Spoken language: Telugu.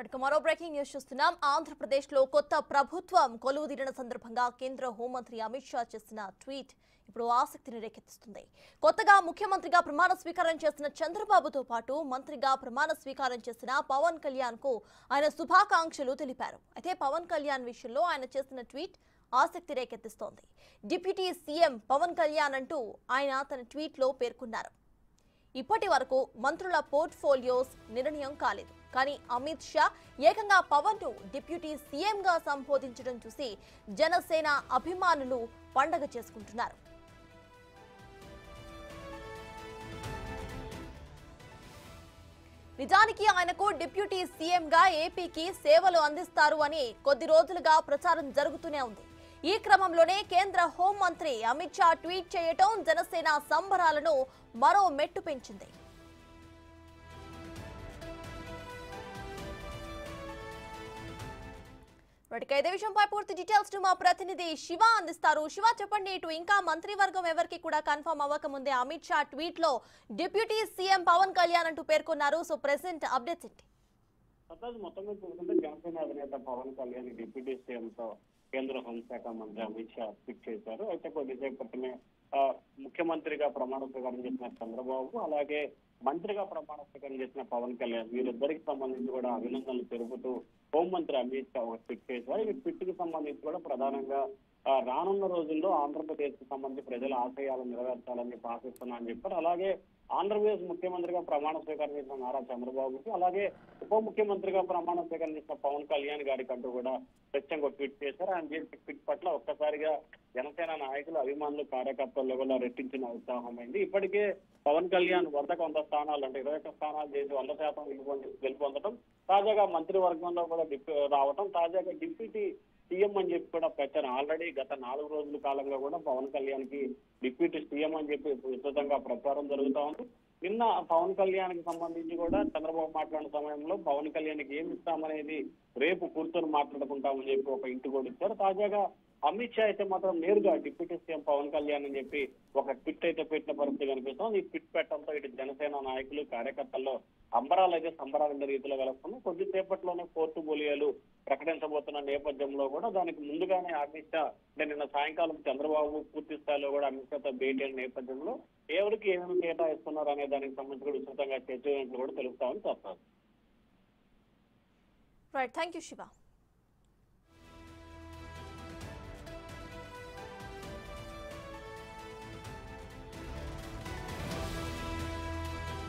ఇప్పటికి మరో బ్రేకింగ్ న్యూస్ చూస్తున్నాం ఆంధ్రప్రదేశ్ లో కొత్త ప్రభుత్వం కొలువుదీరిన సందర్భంగా కేంద్ర హోంమంత్రి అమిత్ షా చేసిన ట్వీట్ ఇప్పుడు ఆసక్తిని రేకెత్తిస్తుంది కొత్తగా ముఖ్యమంత్రిగా ప్రమాణ స్వీకారం చేసిన చంద్రబాబుతో పాటు మంత్రిగా ప్రమాణ స్వీకారం చేసిన పవన్ కళ్యాణ్ కు ఆయన శుభాకాంక్షలు తెలిపారు అయితే పవన్ కళ్యాణ్ విషయంలో ఆయన చేసిన ట్వీట్ ఆసక్తి రేకెత్తిస్తోంది డిప్యూటీ సీఎం పవన్ కళ్యాణ్ అంటూ ఆయన తన ట్వీట్లో పేర్కొన్నారు ఇప్పటి వరకు మంత్రుల పోర్ట్ఫోలియోస్ నిర్ణయం కాలేదు కానీ అమిత్ షా ఏకంగా పవన్ ను డిప్యూటీ సీఎం గా సంబోధించడం చూసి జనసేన అభిమానులు పండగ చేసుకుంటున్నారు నిజానికి ఆయనకు డిప్యూటీ సీఎం గా ఏపీకి సేవలు అందిస్తారు అని కొద్ది రోజులుగా ప్రచారం జరుగుతూనే ఉంది ఈ క్రమంలోనే కేంద్ర హోంమంత్రి అమిత్ షా ట్వీట్ చేయటం జనసేన సంబరాలను మరో మెట్టు పెంచింది ఇప్పటికే ఇదే విషయంపై పూర్తి డీటెయిల్స్ టు మా ప్రతినిధి శివ అందిస్తారు శివ చెప్పండి ఇటు ఇంకా మంత్రివర్గం ఎవరికి కూడా కన్ఫర్మ్ అవ్వకముందే అమిత్ షా ట్వీట్ లో డిప్యూటీ సీఎం పవన్ కళ్యాణ్ అంటూ పేర్కొన్నారు సో ప్రెసెంట్ అప్డేట్స్ ఏంటి సర్తాజ్ మొత్తం మీద చూసుకుంటే జనసేన అధినేత పవన్ కళ్యాణ్ డిప్యూటీ సీఎం తో కేంద్ర హోంశాఖ మంత్రి అమిత్ షా ట్వీట్ చేశారు అయితే కొద్దిసేపు క్రితమే ఆ, ముఖ్యమంత్రిగా ప్రమాణ స్వీకారం చేసిన చంద్రబాబు అలాగే మంత్రిగా ప్రమాణ స్వీకారం చేసిన పవన్ కళ్యాణ్ వీరిద్దరికి సంబంధించి కూడా అభినందనలు తెలుపుతూ హోంమంత్రి అమిత్ షా ఒక ట్వీట్ చేశారు ఈ ట్వీట్ కి సంబంధించి కూడా ప్రధానంగా ఆ, రానున్న రోజుల్లో ఆంధ్రప్రదేశ్ కి సంబంధించి ప్రజల ఆశయాలు నెరవేర్చాలని చెప్పి ఆశిస్తున్నా అని చెప్పారు అలాగే ఆంధ్రప్రదేశ్ ముఖ్యమంత్రిగా ప్రమాణ స్వీకారం చేసిన నారా చంద్రబాబుకి అలాగే ఉప ముఖ్యమంత్రిగా ప్రమాణ స్వీకారం చేసిన పవన్ కళ్యాణ్ గారికి అంటూ కూడా ప్రత్యేకంగా ట్వీట్ చేశారు ఆయన చేసిన ట్వీట్ పట్ల ఒక్కసారిగా జనసేన నాయకులు అభిమానులు కార్యకర్తల్లో కూడా రెట్టించిన ఉత్సాహమైంది ఇప్పటికే పవన్ కళ్యాణ్ వంద కొంత స్థానాలు అంటే ఇరవై ఒక్క స్థానాలు చేసి వంద శాతం గెలుపొంది- గెలుపొందడం తాజాగా మంత్రివర్గంలో కూడా డిప్ రావటం తాజాగా డిప్యూటీ సీఎం అని చెప్పి కూడా ప్రచారం ఆల్రెడీ గత నాలుగు రోజుల కాలంగా కూడా పవన్ కళ్యాణ్ కి డిప్యూటీ సీఎం అని చెప్పి విస్తృతంగా ప్రచారం జరుగుతా ఉంది నిన్న పవన్ కళ్యాణ్ కి సంబంధించి కూడా చంద్రబాబు మాట్లాడిన సమయంలో పవన్ కళ్యాణ్ కి ఏమి ఇస్తామనేది రేపు కూర్చొని మాట్లాడుకుంటామని చెప్పి ఒక ఇంటి కూడా ఇచ్చారు తాజాగా అమిత్ షా అయితే మాత్రం నేరుగా డిప్యూటీ సీఎం పవన్ కళ్యాణ్ అని చెప్పి ఒక ట్విట్ అయితే పెట్టిన పరిస్థితి కనిపిస్తోంది ఈ ట్విట్ పెట్టడంతో ఇటు జనసేన నాయకులు కార్యకర్తల్లో అంబరాలు అయితే సంబరాల రీతిలో వెలుస్తుంది కొద్దిసేపట్లోనే పోర్టుబోలియాలు ప్రకటించబోతున్న నేపథ్యంలో కూడా దానికి ముందుగానే అమిత్ షా అంటే నిన్న సాయంకాలం చంద్రబాబు పూర్తి స్థాయిలో కూడా అమిత్ షాతో భేటీ అయిన నేపథ్యంలో ఎవరికి ఏమేమి కేటాయిస్తున్నారు అనే దానికి సంబంధించి కూడా విస్తృతంగా చర్చ కూడా తెలుస్తామని చెప్తారు రైట్ థ్యాంక్ యూ శివ